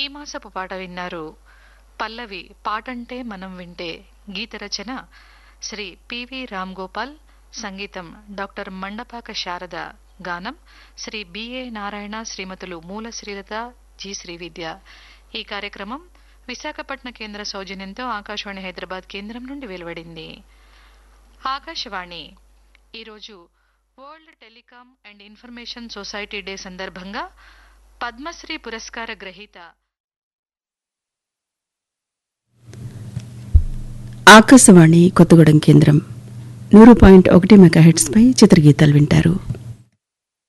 ఈ మాసపు పాట విన్నారు పల్లవి పాటంటే మనం వింటే గీత రచన శ్రీ పివి రామ్ గోపాల్ సంగీతం డాక్టర్ మండపాక శారద గానం శ్రీ బిఏ నారాయణ శ్రీమతులు మూల శ్రీలత జి శ్రీవిద్య ఈ కార్యక్రమం విశాఖపట్నం కేంద్ర సౌజన్యంతో ఆకాశవాణి హైదరాబాద్ కేంద్రం నుండి వెలువడింది ఆకాశవాణి ఈరోజు world telecom and information society day సందర్భంగా పద్మశ్రీ పురస్కార గ్రహీత ఆకాశవాణి కొత్తగూడెం కేంద్రం నూరు పాయింట్ ఒకటి మెగాహెట్స్పై చిత్రగీతాలు వింటారు